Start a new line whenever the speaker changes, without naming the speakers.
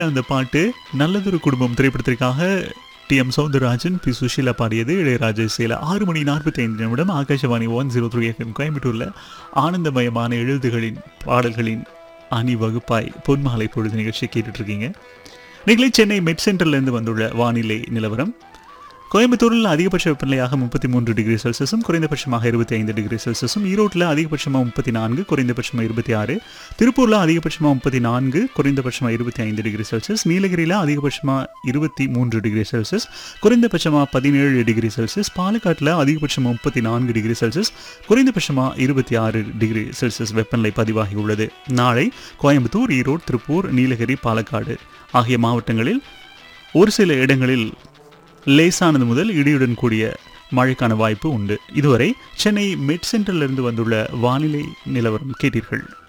அந்த பாட்டு நல்லதொரு குடும்பம் திரைப்படத்திற்காக T M Soundararajan P Susheela பாடியது இளையராஜா இசையில் ஆறு மணி நாற்பத்தி ஐந்து நிமிடம் Akashvani one zero three FM கோயம்புத்தூரில் ஆனந்தமயமான எழுதுகளின் பாடல்களின் அணிவகுப்பாய் பொன்மாலை பொழுது நிகழ்ச்சி கேட்டுட்டு இருக்கீங்க நீங்களே சென்னை மெட் சென்டர்லேருந்து வந்துள்ள வானிலை நிலவரம் கோயம்புத்தூரில் அதிகபட்ச வெப்பநிலையாக முப்பத்தி மூன்று டிகிரி செல்சியஸும் குறைந்தபட்சமாக இருபத்தி ஐந்து டிகிரி செல்சியஸும் ஈரோட்டில் அதிகபட்சமாக முப்பத்தி நான்கு குறைந்தபட்சமாக இருபத்தி ஆறு திருப்பூரில் அதிகபட்சமாக முப்பத்தி நான்கு குறைந்தபட்சமாக இருபத்தி ஐந்து டிகிரி செல்சியஸ் நீலகிரியில் அதிகபட்சமாக இருபத்தி மூன்று டிகிரி செல்சியஸ் குறைந்தபட்சமாக பதினேழு டிகிரி செல்சியஸ் பாலக்காட்டில் அதிகபட்சமாக முப்பத்தி நான்கு டிகிரி செல்சியஸ் குறைந்தபட்சமாக இருபத்தி ஆறு டிகிரி செல்சியஸ் வெப்பநிலை பதிவாகியுள்ளது நாளை கோயம்புத்தூர் ஈரோடு திருப்பூர் நீலகிரி பாலக்காடு ஆகிய மாவட்டங்களில் ஒரு சில இடங்களில் லேசானது முதல் இடியுடன் கூடிய மழைக்கான வாய்ப்பு உண்டு இதுவரை சென்னை மெட் சென்டரிலிருந்து வந்துள்ள வானிலை நிலவரம் கேட்டீர்கள்